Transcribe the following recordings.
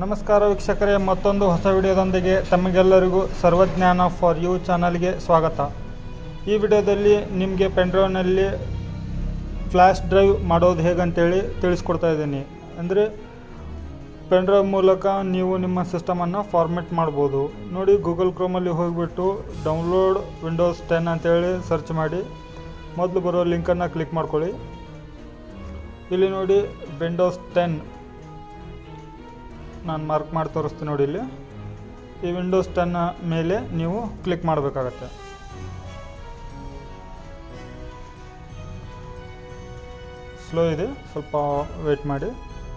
ನಮಸ್ಕಾರ ವೀಕ್ಷಕರೇ ಮತ್ತೊಂದು ಹೊಸ ವಿಡಿಯೋದೊಂದಿಗೆ ತಮಗೆಲ್ಲರಿಗೂ ಸರ್ವಜ್ಞಾನ ಫಾರ್ ಯು ಚಾನಲ್ಗೆ ಸ್ವಾಗತ ಈ ವಿಡಿಯೋದಲ್ಲಿ ನಿಮಗೆ ಪೆನ್ಡ್ರೈವ್ನಲ್ಲಿ ಫ್ಲ್ಯಾಶ್ ಡ್ರೈವ್ ಮಾಡೋದು ಹೇಗಂತೇಳಿ ತಿಳಿಸ್ಕೊಡ್ತಾ ಇದ್ದೀನಿ ಅಂದರೆ ಪೆನ್ಡ್ರೈವ್ ಮೂಲಕ ನೀವು ನಿಮ್ಮ ಸಿಸ್ಟಮನ್ನು ಫಾರ್ಮೆಟ್ ಮಾಡ್ಬೋದು ನೋಡಿ ಗೂಗಲ್ ಕ್ರೋಮಲ್ಲಿ ಹೋಗಿಬಿಟ್ಟು ಡೌನ್ಲೋಡ್ ವಿಂಡೋಸ್ ಟೆನ್ ಅಂತೇಳಿ ಸರ್ಚ್ ಮಾಡಿ ಮೊದಲು ಬರೋ ಲಿಂಕನ್ನು ಕ್ಲಿಕ್ ಮಾಡ್ಕೊಳ್ಳಿ ಇಲ್ಲಿ ನೋಡಿ ವಿಂಡೋಸ್ ಟೆನ್ ನಾನು ಮಾರ್ಕ್ ಮಾಡಿ ತೋರಿಸ್ತೀನಿ ನೋಡಿ ಇಲ್ಲಿ ಈ ವಿಂಡೋಸ್ ಟೆನ್ನ ಮೇಲೆ ನೀವು ಕ್ಲಿಕ್ ಮಾಡಬೇಕಾಗತ್ತೆ ಸ್ಲೋ ಇದೆ ಸ್ವಲ್ಪ ವೇಟ್ ಮಾಡಿ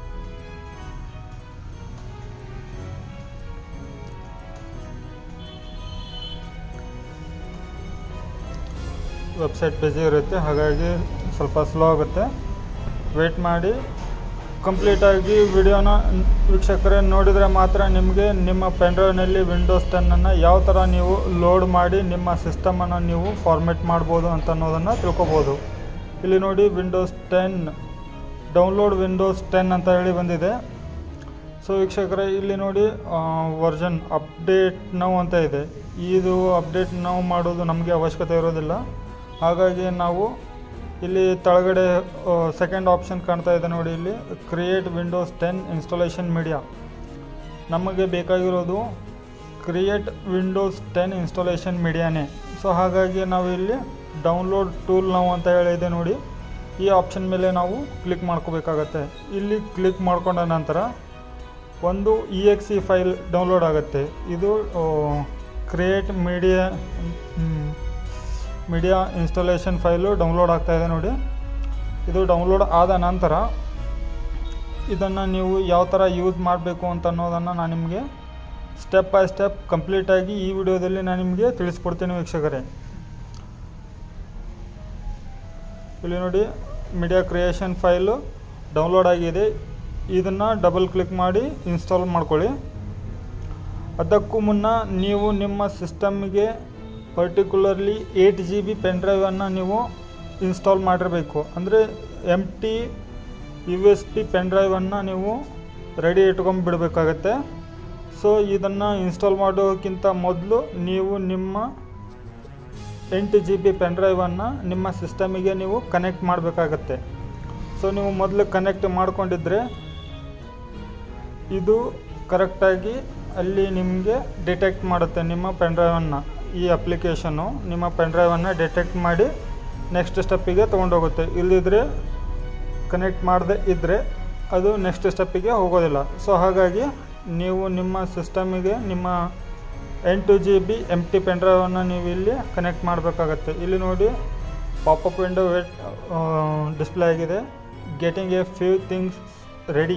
ವೆಬ್ಸೈಟ್ ಪೇಜ್ ಇರುತ್ತೆ ಹಾಗಾಗಿ ಸ್ವಲ್ಪ ಸ್ಲೋ ಆಗುತ್ತೆ ವೇಟ್ ಮಾಡಿ ಕಂಪ್ಲೀಟಾಗಿ ವಿಡಿಯೋನ ವೀಕ್ಷಕರೇ ನೋಡಿದರೆ ಮಾತ್ರ ನಿಮಗೆ ನಿಮ್ಮ ಪೆನ್ಡ್ರೈವ್ನಲ್ಲಿ ವಿಂಡೋಸ್ ಟೆನ್ನನ್ನು ಯಾವ ಥರ ನೀವು ಲೋಡ್ ಮಾಡಿ ನಿಮ್ಮ ಸಿಸ್ಟಮನ್ನು ನೀವು ಫಾರ್ಮೆಟ್ ಮಾಡ್ಬೋದು ಅಂತ ಅನ್ನೋದನ್ನು ತಿಳ್ಕೊಬೋದು ಇಲ್ಲಿ ನೋಡಿ Windows ten download Windows ten ಅಂತ ಹೇಳಿ ಬಂದಿದೆ ಸೊ ವೀಕ್ಷಕರೇ ಇಲ್ಲಿ ನೋಡಿ ವರ್ಷನ್ ಅಪ್ಡೇಟ್ ನಾವು ಅಂತ ಇದೆ ಇದು ಅಪ್ಡೇಟ್ ನಾವು ಮಾಡೋದು ನಮಗೆ ಅವಶ್ಯಕತೆ ಇರೋದಿಲ್ಲ ಹಾಗಾಗಿ ನಾವು ಇಲ್ಲಿ ಕೆಳಗಡೆ ಸೆಕೆಂಡ್ ಆಪ್ಷನ್ ಕಾಣ್ತಾ ಇದೆ ನೋಡಿ ಇಲ್ಲಿ create Windows ten installation media ನಮಗೆ ಬೇಕಾಗಿರೋದು ಕ್ರಿಯೇಟ್ ವಿಂಡೋಸ್ ಟೆನ್ ಇನ್ಸ್ಟಾಲೇಷನ್ ಮೀಡಿಯಾನೇ ಸೊ ಹಾಗಾಗಿ ನಾವು ಇಲ್ಲಿ ಡೌನ್ಲೋಡ್ ಟೂಲ್ ನಾವು ಅಂತ ಹೇಳಿದೆ ನೋಡಿ ಈ ಆಪ್ಷನ್ ಮೇಲೆ ನಾವು ಕ್ಲಿಕ್ ಮಾಡ್ಕೋಬೇಕಾಗತ್ತೆ ಇಲ್ಲಿ ಕ್ಲಿಕ್ ಮಾಡ್ಕೊಂಡ ನಂತರ ಒಂದು E X C file download ಆಗುತ್ತೆ ಇದು create media media installation file download ಆಗ್ತಾ ಇದೆ ನೋಡಿ ಇದು ಡೌನ್ಲೋಡ್ ಆದ ನಂತರ ಇದನ್ನು ನೀವು ಯಾವ ಥರ ಯೂಸ್ ಮಾಡಬೇಕು ಅಂತ ಅನ್ನೋದನ್ನು ನಾನು ನಿಮಗೆ ಸ್ಟೆಪ್ ಬೈ ಸ್ಟೆಪ್ ಕಂಪ್ಲೀಟಾಗಿ ಈ ವಿಡಿಯೋದಲ್ಲಿ ನಾನು ನಿಮಗೆ ತಿಳಿಸ್ಕೊಡ್ತೀನಿ ವೀಕ್ಷಕರೇ ಇಲ್ಲಿ ನೋಡಿ ಮೀಡಿಯಾ ಕ್ರಿಯೇಷನ್ ಫೈಲು ಡೌನ್ಲೋಡ್ ಆಗಿದೆ ಇದನ್ನು ಡಬಲ್ ಕ್ಲಿಕ್ ಮಾಡಿ ಇನ್ಸ್ಟಾಲ್ ಮಾಡ್ಕೊಳ್ಳಿ ಅದಕ್ಕೂ ಮುನ್ನ ನೀವು ನಿಮ್ಮ ಸಿಸ್ಟಮ್ಗೆ particularly eight G B pen ಡ್ರೈವನ್ನು ನೀವು ಇನ್ಸ್ಟಾಲ್ ಮಾಡಿರಬೇಕು ಅಂದರೆ empty U S B pen ಡ್ರೈವನ್ನು ನೀವು ರೆಡಿ ಇಟ್ಕೊಂಡ್ಬಿಡ್ಬೇಕಾಗತ್ತೆ ಸೊ ಇದನ್ನು ಇನ್ಸ್ಟಾಲ್ ಮಾಡೋಕ್ಕಿಂತ ಮೊದಲು ನೀವು ನಿಮ್ಮ ಎಂಟು ಜಿ ಬಿ ಪೆನ್ ಡ್ರೈವನ್ನು ನಿಮ್ಮ ಸಿಸ್ಟಮಿಗೆ ನೀವು ಕನೆಕ್ಟ್ ಮಾಡಬೇಕಾಗತ್ತೆ ಸೊ ನೀವು ಮೊದಲು ಕನೆಕ್ಟ್ ಮಾಡ್ಕೊಂಡಿದ್ರೆ ಇದು ಕರೆಕ್ಟಾಗಿ ಅಲ್ಲಿ ನಿಮಗೆ ಡಿಟೆಕ್ಟ್ ಮಾಡುತ್ತೆ ನಿಮ್ಮ ಪೆನ್ ಡ್ರೈವನ್ನು ಈ ಅಪ್ಲಿಕೇಶನ್ನು ನಿಮ್ಮ ಪೆನ್ ಡ್ರೈವನ್ನು ಡಿಟೆಕ್ಟ್ ಮಾಡಿ ನೆಕ್ಸ್ಟ್ ಸ್ಟೆಪ್ಪಿಗೆ ತೊಗೊಂಡೋಗುತ್ತೆ ಇಲ್ಲದಿದ್ದರೆ ಕನೆಕ್ಟ್ ಮಾಡದೇ ಇದ್ದರೆ ಅದು ನೆಕ್ಸ್ಟ್ ಸ್ಟೆಪ್ಪಿಗೆ ಹೋಗೋದಿಲ್ಲ ಸೊ ಹಾಗಾಗಿ ನೀವು ನಿಮ್ಮ ಸಿಸ್ಟಮಿಗೆ ನಿಮ್ಮ ಎಂಟು G B empty pen ಡ್ರೈವನ್ನು ನೀವು ಇಲ್ಲಿ ಕನೆಕ್ಟ್ ಮಾಡಬೇಕಾಗತ್ತೆ ಇಲ್ಲಿ ನೋಡಿ ಪಾಪಪ್ ವಿಂಡೋ ವೇಟ್ ಡಿಸ್ಪ್ಲೇ ಆಗಿದೆ getting a few things ready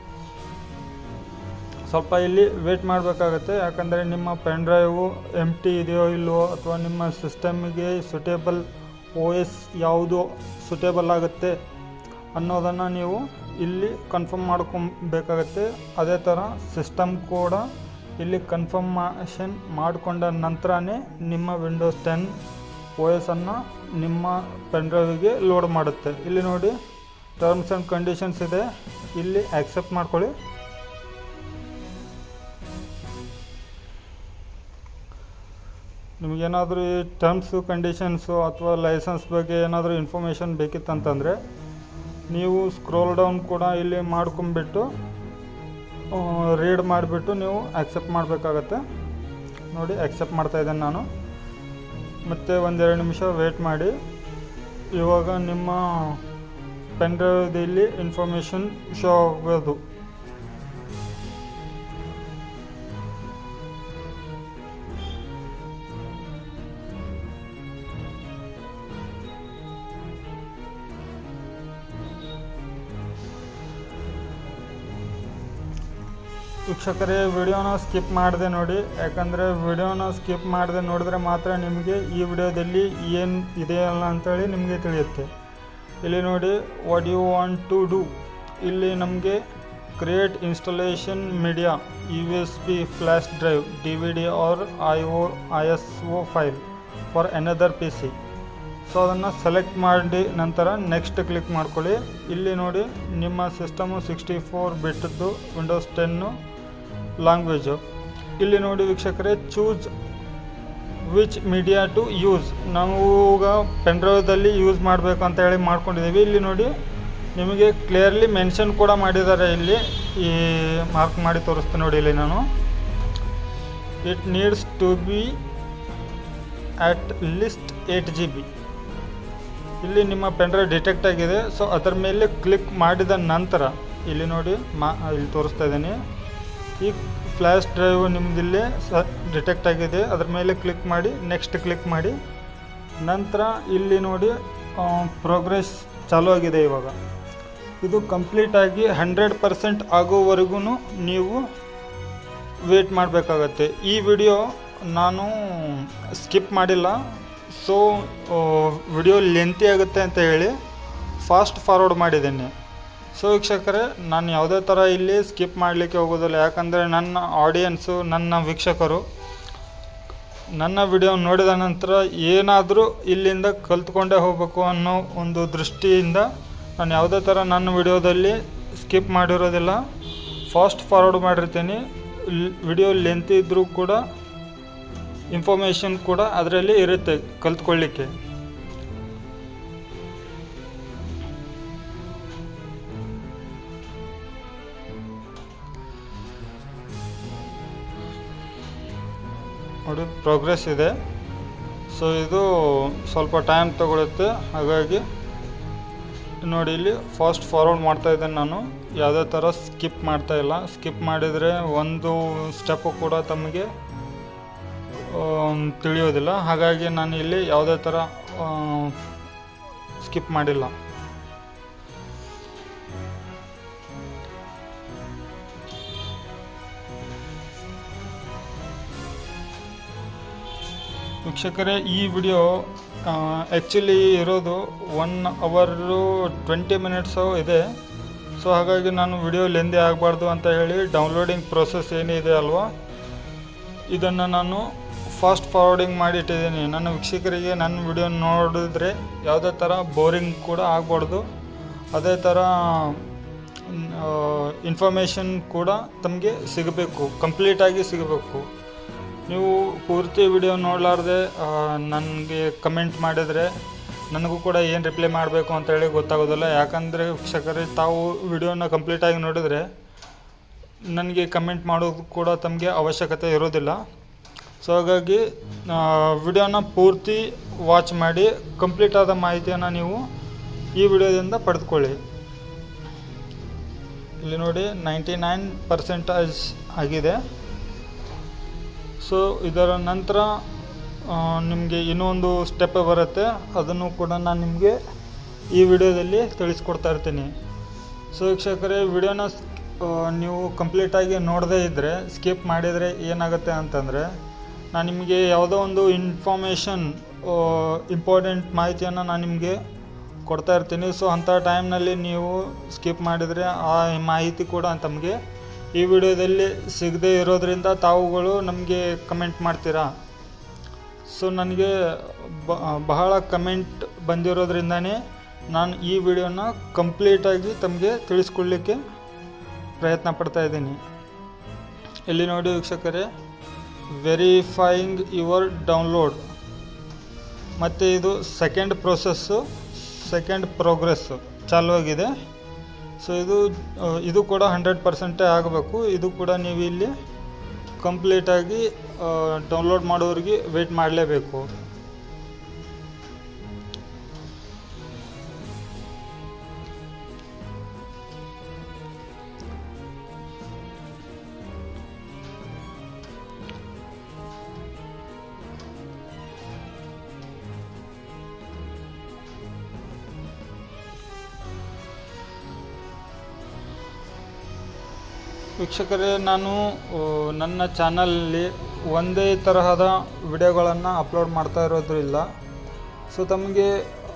ಸ್ವಲ್ಪ ಇಲ್ಲಿ ವೇಟ್ ಮಾಡಬೇಕಾಗತ್ತೆ ಯಾಕಂದರೆ ನಿಮ್ಮ ಪೆನ್ ಡ್ರೈವು ಎಮ್ ಟಿ ಇದೆಯೋ ಇಲ್ವೋ ಅಥವಾ ನಿಮ್ಮ ಸಿಸ್ಟಮಿಗೆ ಸುಟೇಬಲ್ ಓ ಎಸ್ ಯಾವುದು ಸುಟೇಬಲ್ ಆಗುತ್ತೆ ಅನ್ನೋದನ್ನು ನೀವು ಇಲ್ಲಿ ಕನ್ಫರ್ಮ್ ಮಾಡ್ಕೊಬೇಕಾಗತ್ತೆ ಅದೇ ಥರ ಸಿಸ್ಟಮ್ ಕೂಡ ಇಲ್ಲಿ ಕನ್ಫರ್ಮೇಷನ್ ಮಾಡಿಕೊಂಡ ನಂತರನೇ ನಿಮ್ಮ ವಿಂಡೋಸ್ ಟೆನ್ ಓ ಎಸನ್ನು ನಿಮ್ಮ ಪೆನ್ ಡ್ರೈವಿಗೆ ಲೋಡ್ ಮಾಡುತ್ತೆ ಇಲ್ಲಿ ನೋಡಿ ಟರ್ಮ್ಸ್ ಆ್ಯಂಡ್ ಕಂಡೀಷನ್ಸ್ ಇದೆ ಇಲ್ಲಿ ಆಕ್ಸೆಪ್ಟ್ ಮಾಡ್ಕೊಳ್ಳಿ ನಿಮಗೇನಾದರೂ ಈ ಟರ್ಮ್ಸು ಕಂಡೀಷನ್ಸು ಅಥವಾ ಲೈಸೆನ್ಸ್ ಬಗ್ಗೆ ಏನಾದರೂ ಇನ್ಫಾರ್ಮೇಷನ್ ಬೇಕಿತ್ತಂತಂದರೆ ನೀವು ಸ್ಕ್ರೋಲ್ ಡೌನ್ ಕೂಡ ಇಲ್ಲಿ ಮಾಡ್ಕೊಂಬಿಟ್ಟು ರೀಡ್ ಮಾಡಿಬಿಟ್ಟು ನೀವು ಆಕ್ಸೆಪ್ಟ್ ಮಾಡಬೇಕಾಗತ್ತೆ ನೋಡಿ ಆಕ್ಸೆಪ್ಟ್ ಮಾಡ್ತಾ ಇದ್ದೇನೆ ನಾನು ಮತ್ತು ಒಂದೆರಡು ನಿಮಿಷ ವೇಟ್ ಮಾಡಿ ಇವಾಗ ನಿಮ್ಮ ಪೆನ್ ಡ್ರೈವ್ದಲ್ಲಿ ಇನ್ಫಾರ್ಮೇಷನ್ ಶೋ ಆಗೋದು ವೀಕ್ಷಕರೇ ವಿಡಿಯೋನ ಸ್ಕಿಪ್ ಮಾಡಿದೆ ನೋಡಿ ಯಾಕಂದರೆ ವಿಡಿಯೋನ ಸ್ಕಿಪ್ ಮಾಡದೆ ನೋಡಿದ್ರೆ ಮಾತ್ರ ನಿಮಗೆ ಈ ವಿಡಿಯೋದಲ್ಲಿ ಏನು ಇದೆಯಲ್ಲ ಅಂತೇಳಿ ನಿಮಗೆ ತಿಳಿಯುತ್ತೆ ಇಲ್ಲಿ ನೋಡಿ what you want to do ಇಲ್ಲಿ ನಮಗೆ create installation media U S B flash drive D V D or I O I S O file for another P C so ಅದನ್ನು ಸೆಲೆಕ್ಟ್ ಮಾಡಿ ನಂತರ ನೆಕ್ಸ್ಟ್ ಕ್ಲಿಕ್ ಮಾಡ್ಕೊಳ್ಳಿ ಇಲ್ಲಿ ನೋಡಿ ನಿಮ್ಮ system sixty four ಬಿಟ್ಟದ್ದು ವಿಂಡೋಸ್ ಟೆನ್ನು ಲ್ಯಾಂಗ್ವೇಜು ಇಲ್ಲಿ ನೋಡಿ ವೀಕ್ಷಕರೇ choose which media to use ನಾವು ಈಗ ಪೆನ್ಡ್ರೈವ್ದಲ್ಲಿ ಯೂಸ್ ಮಾಡಬೇಕು ಅಂತ ಹೇಳಿ ಮಾಡ್ಕೊಂಡಿದ್ದೀವಿ ಇಲ್ಲಿ ನೋಡಿ ನಿಮಗೆ ಕ್ಲಿಯರ್ಲಿ ಮೆನ್ಷನ್ ಕೂಡ ಮಾಡಿದ್ದಾರೆ ಇಲ್ಲಿ ಈ ಮಾರ್ಕ್ ಮಾಡಿ ತೋರಿಸ್ತೀನಿ ನೋಡಿ ಇಲ್ಲಿ ನಾನು it needs to be at least eight G B ಇಲ್ಲಿ ನಿಮ್ಮ ಪೆನ್ಡ್ರೈವ್ ಡಿಟೆಕ್ಟ್ ಆಗಿದೆ ಸೊ ಅದರ ಮೇಲೆ ಕ್ಲಿಕ್ ಮಾಡಿದ ನಂತರ ಇಲ್ಲಿ ನೋಡಿ ಮಾ ಇಲ್ಲಿ ತೋರಿಸ್ತಾ ಇದ್ದೀನಿ ಈ ಫ್ಲ್ಯಾಶ್ ಡ್ರೈವ್ ನಿಮ್ದು ಇಲ್ಲಿ ಸ ಡಿಟೆಕ್ಟ್ ಆಗಿದೆ ಅದ್ರ ಮೇಲೆ ಕ್ಲಿಕ್ ಮಾಡಿ ನೆಕ್ಸ್ಟ್ ಕ್ಲಿಕ್ ಮಾಡಿ ನಂತರ ಇಲ್ಲಿ ನೋಡಿ ಪ್ರೋಗ್ರೆಸ್ ಚಾಲೂ ಆಗಿದೆ ಇವಾಗ ಇದು ಕಂಪ್ಲೀಟಾಗಿ ಹಂಡ್ರೆಡ್ ಪರ್ಸೆಂಟ್ ಆಗೋವರೆಗೂ ನೀವು ವೇಟ್ ಮಾಡಬೇಕಾಗತ್ತೆ ಈ ವಿಡಿಯೋ ನಾನು ಸ್ಕಿಪ್ ಮಾಡಿಲ್ಲ ಸೊ ವಿಡಿಯೋ ಲೆಂತಿ ಆಗುತ್ತೆ ಅಂತ ಹೇಳಿ ಫಾಸ್ಟ್ ಫಾರ್ವರ್ಡ್ ಮಾಡಿದ್ದೇನೆ ಸೊ ವೀಕ್ಷಕರೇ ನಾನು ಯಾವುದೇ ಥರ ಇಲ್ಲಿ ಸ್ಕಿಪ್ ಮಾಡಲಿಕ್ಕೆ ಹೋಗೋದಿಲ್ಲ ಯಾಕಂದರೆ ನನ್ನ ಆಡಿಯನ್ಸು ನನ್ನ ವೀಕ್ಷಕರು ನನ್ನ ವಿಡಿಯೋ ನೋಡಿದ ನಂತರ ಏನಾದರೂ ಇಲ್ಲಿಂದ ಕಲ್ತ್ಕೊಂಡೇ ಹೋಗಬೇಕು ಅನ್ನೋ ಒಂದು ದೃಷ್ಟಿಯಿಂದ ನಾನು ಯಾವುದೇ ಥರ ನನ್ನ ವಿಡಿಯೋದಲ್ಲಿ ಸ್ಕಿಪ್ ಮಾಡಿರೋದಿಲ್ಲ ಫಾಸ್ಟ್ ಫಾರ್ವರ್ಡ್ ಮಾಡಿರ್ತೀನಿ ವಿಡಿಯೋ ಲೆಂತ್ ಇದ್ದರೂ ಕೂಡ ಇನ್ಫಾರ್ಮೇಷನ್ ಕೂಡ ಅದರಲ್ಲಿ ಇರುತ್ತೆ ಕಲ್ತ್ಕೊಳ್ಳಿಕ್ಕೆ ನೋಡಿ ಪ್ರೋಗ್ರೆಸ್ ಇದೆ ಸೊ ಇದು ಸ್ವಲ್ಪ ಟೈಮ್ ತಗೊಳುತ್ತೆ ಹಾಗಾಗಿ ನೋಡಿ ಇಲ್ಲಿ ಫಾಸ್ಟ್ ಫಾರ್ವರ್ಡ್ ಮಾಡ್ತಾ ಇದ್ದೇನೆ ನಾನು ಯಾವುದೇ ಥರ ಸ್ಕಿಪ್ ಮಾಡ್ತಾ ಇಲ್ಲ ಸ್ಕಿಪ್ ಮಾಡಿದರೆ ಒಂದು ಸ್ಟೆಪ್ಪು ಕೂಡ ತಮಗೆ ತಿಳಿಯೋದಿಲ್ಲ ಹಾಗಾಗಿ ನಾನು ಇಲ್ಲಿ ಯಾವುದೇ ಥರ ಸ್ಕಿಪ್ ಮಾಡಿಲ್ಲ ವೀಕ್ಷಕರೇ ಈ ವಿಡಿಯೋ ಆ್ಯಕ್ಚುಲಿ ಇರೋದು ಒನ್ ಅವರು ಟ್ವೆಂಟಿ ಮಿನಿಟ್ಸು ಇದೆ ಸೊ ಹಾಗಾಗಿ ನಾನು ವಿಡಿಯೋ ಲೆಂದಿ ಆಗಬಾರ್ದು ಅಂತ ಹೇಳಿ ಡೌನ್ಲೋಡಿಂಗ್ ಪ್ರೊಸೆಸ್ ಏನಿದೆ ಅಲ್ವಾ ಇದನ್ನು ನಾನು ಫಾಸ್ಟ್ ಫಾರ್ವರ್ಡಿಂಗ್ ಮಾಡಿ ಇಟ್ಟಿದ್ದೀನಿ ನನ್ನ ವೀಕ್ಷಕರಿಗೆ ನನ್ನ ವಿಡಿಯೋ ನೋಡಿದ್ರೆ ಯಾವುದೇ ಥರ ಬೋರಿಂಗ್ ಕೂಡ ಆಗಬಾರ್ದು ಅದೇ ಥರ ಇನ್ಫಾರ್ಮೇಷನ್ ಕೂಡ ತಮಗೆ ಸಿಗಬೇಕು ಕಂಪ್ಲೀಟಾಗಿ ಸಿಗಬೇಕು ನೀವು ಪೂರ್ತಿ ವಿಡಿಯೋ ನೋಡಲಾರ್ದೆ ನನಗೆ ಕಮೆಂಟ್ ಮಾಡಿದರೆ ನನಗೂ ಕೂಡ ಏನು ರಿಪ್ಲೈ ಮಾಡಬೇಕು ಅಂತೇಳಿ ಗೊತ್ತಾಗೋದಿಲ್ಲ ಯಾಕಂದರೆ ವೀಕ್ಷಕರೇ ತಾವು ವಿಡಿಯೋನ ಕಂಪ್ಲೀಟಾಗಿ ನೋಡಿದರೆ ನನಗೆ ಕಮೆಂಟ್ ಮಾಡೋದು ಕೂಡ ತಮಗೆ ಅವಶ್ಯಕತೆ ಇರೋದಿಲ್ಲ ಸೊ ಹಾಗಾಗಿ ವಿಡಿಯೋನ ಪೂರ್ತಿ ವಾಚ್ ಮಾಡಿ ಕಂಪ್ಲೀಟ್ ಆದ ಮಾಹಿತಿಯನ್ನು ನೀವು ಈ ವಿಡಿಯೋದಿಂದ ಪಡೆದುಕೊಳ್ಳಿ ಇಲ್ಲಿ ನೋಡಿ ನೈಂಟಿ ನೈನ್ ಪರ್ಸೆಂಟೇಜ್ ಆಗಿದೆ ಸೊ ಇದರ ನಂತರ ನಿಮಗೆ ಇನ್ನೊಂದು ಸ್ಟೆಪ್ ಬರುತ್ತೆ ಅದನ್ನು ಕೂಡ ನಾನು ನಿಮಗೆ ಈ ವಿಡಿಯೋದಲ್ಲಿ ತಿಳಿಸ್ಕೊಡ್ತಾ ಇರ್ತೀನಿ ಸೊ ವೀಕ್ಷಕರೇ ವಿಡಿಯೋನ ನೀವು ಕಂಪ್ಲೀಟಾಗಿ ನೋಡದೇ ಇದ್ದರೆ ಸ್ಕಿಪ್ ಮಾಡಿದರೆ ಏನಾಗುತ್ತೆ ಅಂತಂದರೆ ನಾನು ನಿಮಗೆ ಯಾವುದೋ ಒಂದು ಇನ್ಫಾರ್ಮೇಷನ್ ಇಂಪಾರ್ಟೆಂಟ್ ಮಾಹಿತಿಯನ್ನು ನಾನು ನಿಮಗೆ ಕೊಡ್ತಾ ಇರ್ತೀನಿ ಸೊ ಅಂಥ ಟೈಮ್ನಲ್ಲಿ ನೀವು ಸ್ಕಿಪ್ ಮಾಡಿದರೆ ಆ ಮಾಹಿತಿ ಕೂಡ ತಮಗೆ ಈ ವಿಡಿಯೋದಲ್ಲಿ ಸಿಗದೇ ಇರೋದ್ರಿಂದ ತಾವುಗಳು ನಮಗೆ ಕಮೆಂಟ್ ಮಾಡ್ತೀರಾ ಸೊ ನನಗೆ ಬಹಳ ಕಮೆಂಟ್ ಬಂದಿರೋದ್ರಿಂದನೇ ನಾನು ಈ ವಿಡಿಯೋನ ಕಂಪ್ಲೀಟಾಗಿ ತಮಗೆ ತಿಳಿಸ್ಕೊಡ್ಲಿಕ್ಕೆ ಪ್ರಯತ್ನ ಪಡ್ತಾ ಇದ್ದೀನಿ ಇಲ್ಲಿ ನೋಡಿ ವೀಕ್ಷಕರೇ ವೆರಿಫೈಯಿಂಗ್ ಯುವರ್ ಡೌನ್ಲೋಡ್ ಮತ್ತು ಇದು ಸೆಕೆಂಡ್ ಪ್ರೊಸೆಸ್ಸು ಸೆಕೆಂಡ್ ಪ್ರೋಗ್ರೆಸ್ಸು ಚಾಲು ಆಗಿದೆ ಸೊ ಇದು ಇದು ಕೂಡ ಹಂಡ್ರೆಡ್ ಪರ್ಸೆಂಟೇ ಆಗಬೇಕು ಇದು ಕೂಡ ನೀವು ಇಲ್ಲಿ ಕಂಪ್ಲೀಟಾಗಿ ಡೌನ್ಲೋಡ್ ಮಾಡೋರಿಗೆ ವೆಯ್ಟ್ ಮಾಡಲೇಬೇಕು ವೀಕ್ಷಕರೇ ನಾನು ನನ್ನ ಚಾನಲಲ್ಲಿ ಒಂದೇ ತರಹದ ವಿಡಿಯೋಗಳನ್ನು ಅಪ್ಲೋಡ್ ಮಾಡ್ತಾ ಇರೋದ್ರಿಂದ ಸೊ ತಮಗೆ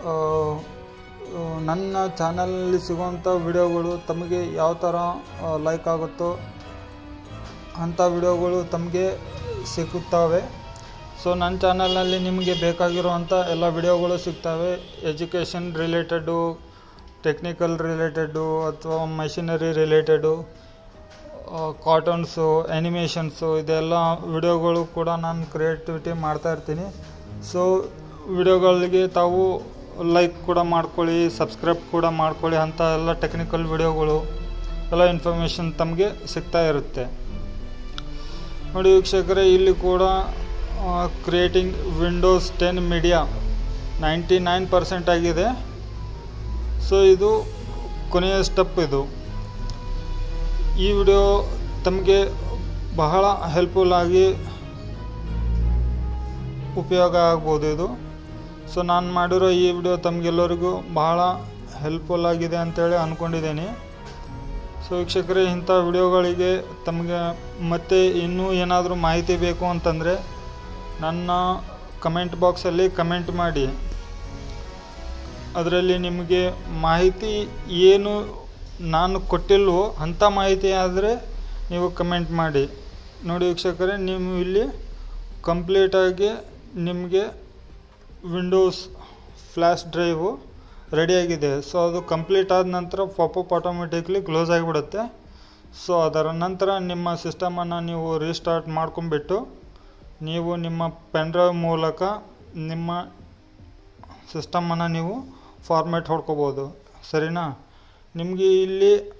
ನನ್ನ ಚಾನಲಲ್ಲಿ ಸಿಗುವಂಥ ವಿಡಿಯೋಗಳು ತಮಗೆ ಯಾವ ಥರ ಲೈಕ್ ಆಗುತ್ತೋ ಅಂಥ ವಿಡಿಯೋಗಳು ತಮಗೆ ಸಿಗುತ್ತವೆ ಸೊ ನನ್ನ ಚಾನಲ್ನಲ್ಲಿ ನಿಮಗೆ ಬೇಕಾಗಿರುವಂಥ ಎಲ್ಲ ವಿಡಿಯೋಗಳು ಸಿಗ್ತವೆ ಎಜುಕೇಷನ್ ರಿಲೇಟೆಡು ಟೆಕ್ನಿಕಲ್ ರಿಲೇಟೆಡು ಅಥವಾ ಮಷಿನರಿ ರಿಲೇಟೆಡು ಕಾರ್ಟೂನ್ಸು ಆ್ಯನಿಮೇಷನ್ಸು ಇದೆಲ್ಲ ವಿಡಿಯೋಗಳು ಕೂಡ ನಾನು ಕ್ರಿಯೇಟಿವಿಟಿ ಮಾಡ್ತಾ ಇರ್ತೀನಿ ಸೊ ವಿಡಿಯೋಗಳಿಗೆ ತಾವು ಲೈಕ್ ಕೂಡ ಮಾಡ್ಕೊಳ್ಳಿ ಸಬ್ಸ್ಕ್ರೈಬ್ ಕೂಡ ಮಾಡ್ಕೊಳ್ಳಿ ಅಂತ ಎಲ್ಲ ಟೆಕ್ನಿಕಲ್ ವಿಡಿಯೋಗಳು ಎಲ್ಲ ಇನ್ಫಾರ್ಮೇಷನ್ ತಮಗೆ ಸಿಗ್ತಾ ಇರುತ್ತೆ ನೋಡಿ ವೀಕ್ಷಕರೇ ಇಲ್ಲಿ ಕೂಡ creating Windows ten media ninety nine percent ಆಗಿದೆ ಸೊ ಇದು ಕೊನೆಯ ಸ್ಟೆಪ್ ಇದು ಈ ವಿಡಿಯೋ ತಮಗೆ ಬಹಳ ಹೆಲ್ಪ್ಫುಲ್ ಆಗಿ ಉಪಯೋಗ ಆಗ್ಬೋದು ಇದು ಸೊ ನಾನು ಮಾಡಿರೋ ಈ ವಿಡಿಯೋ ತಮಗೆಲ್ಲರಿಗೂ ಬಹಳ ಹೆಲ್ಪ್ಫುಲ್ ಆಗಿದೆ ಅಂತೇಳಿ ಅಂದ್ಕೊಂಡಿದ್ದೀನಿ ಸೊ ವೀಕ್ಷಕರೇ ಇಂಥ ವಿಡಿಯೋಗಳಿಗೆ ತಮಗೆ ಮತ್ತೆ ಇನ್ನೂ ಏನಾದರೂ ಮಾಹಿತಿ ಬೇಕು ಅಂತಂದರೆ ನನ್ನ ಕಮೆಂಟ್ ಬಾಕ್ಸಲ್ಲಿ ಕಮೆಂಟ್ ಮಾಡಿ ಅದರಲ್ಲಿ ನಿಮಗೆ ಮಾಹಿತಿ ಏನು ನಾನು ಕೊಟ್ಟಿಲ್ವೋ ಅಂಥ ಮಾಹಿತಿ ಆದರೆ ನೀವು ಕಮೆಂಟ್ ಮಾಡಿ ನೋಡಿ ವೀಕ್ಷಕರೇ ನೀವು ಇಲ್ಲಿ ಕಂಪ್ಲೀಟಾಗಿ ನಿಮಗೆ ವಿಂಡೋಸ್ ಫ್ಲ್ಯಾಶ್ ಡ್ರೈವು ರೆಡಿಯಾಗಿದೆ ಸೊ ಅದು ಕಂಪ್ಲೀಟ್ ಆದ ನಂತರ ಪಾಪಪ್ ಆಟೋಮೆಟಿಕ್ಲಿ ಕ್ಲೋಸ್ ಆಗಿಬಿಡುತ್ತೆ ಸೊ ಅದರ ನಂತರ ನಿಮ್ಮ ಸಿಸ್ಟಮನ್ನು ನೀವು ರೀಸ್ಟಾರ್ಟ್ ಮಾಡ್ಕೊಂಬಿಟ್ಟು ನೀವು ನಿಮ್ಮ ಪೆನ್ಡ್ರೈವ್ ಮೂಲಕ ನಿಮ್ಮ ಸಿಸ್ಟಮನ್ನು ನೀವು ಫಾರ್ಮ್ಯಾಟ್ ಹೊಡ್ಕೋಬೋದು ಸರಿನಾ ನಿಮಗೆ ಇಲ್ಲಿ